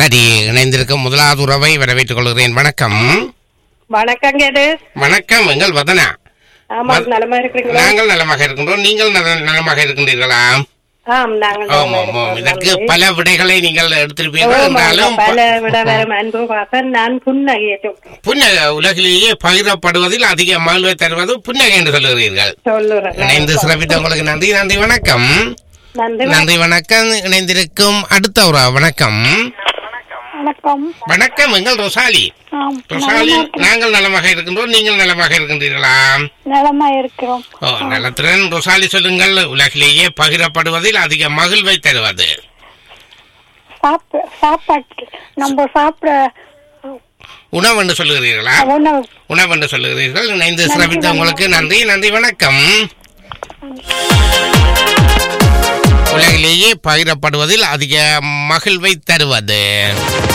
சரி இணைந்திருக்கும் முதலாவது உறவை வரவேற்றுக் கொள்கிறேன் வணக்கம் வணக்கம் கேது வணக்கம் எங்கள் வதனா ஆமா நலமா இருக்கிறீங்களா நாங்கள் நலமாக இருக்கின்றோம் நீங்கள் நல- நலமாக இருக்கின்றீர்களா ஆம் நாங்கள் ஆமாம் நலமா ஆமாம் இதற்கு இருக்கிறோம். பல விடைகளை நீங்கள் எடுத்திருப்பீர்கள் ஆமா, என்றாலும் பல விட வரும் அன்பு பாசம் நான் புன்னகையட்டும் புன்னகை உலகிலேயே பகிரப்படுவதில் அதிக மகிழ்வை தருவது புன்னகை என்று சொல்லுகிறீர்கள் சொல்லுறேன் இணைந்து சிறப்பித்த உங்களுக்கு நன்றி நன்றி வணக்கம் நன்றி நன்றி வணக்கம் இணைந்திருக்கும் அடுத்த ஒரு வணக்கம் வணக்கம் வணக்கம் எங்கள் ரொசாலி ஆம் ரொசாலி நாங்கள் நலமாக இருக்கின்றோம் நீங்கள் நலமாக இருக்கின்றீர்களா நலமா இருக்கிறோம் ஓ நலத்துடன் ரொசாலி சொல்லுங்கள் உலகிலேயே பகிரப்படுவதில் அதிக மகிழ்வை தருவது சாப்பிட சாப்பாட்டு நம்ம சாப்பிட உணவு என்று சொல்லுகிறீர்களா உணவு உணவு என்று சொல்லுகிறீர்கள் இணைந்து சிறப்பித்த உங்களுக்கு நன்றி நன்றி வணக்கம் உலகிலேயே பகிரப்படுவதில் அதிக மகிழ்வை தருவது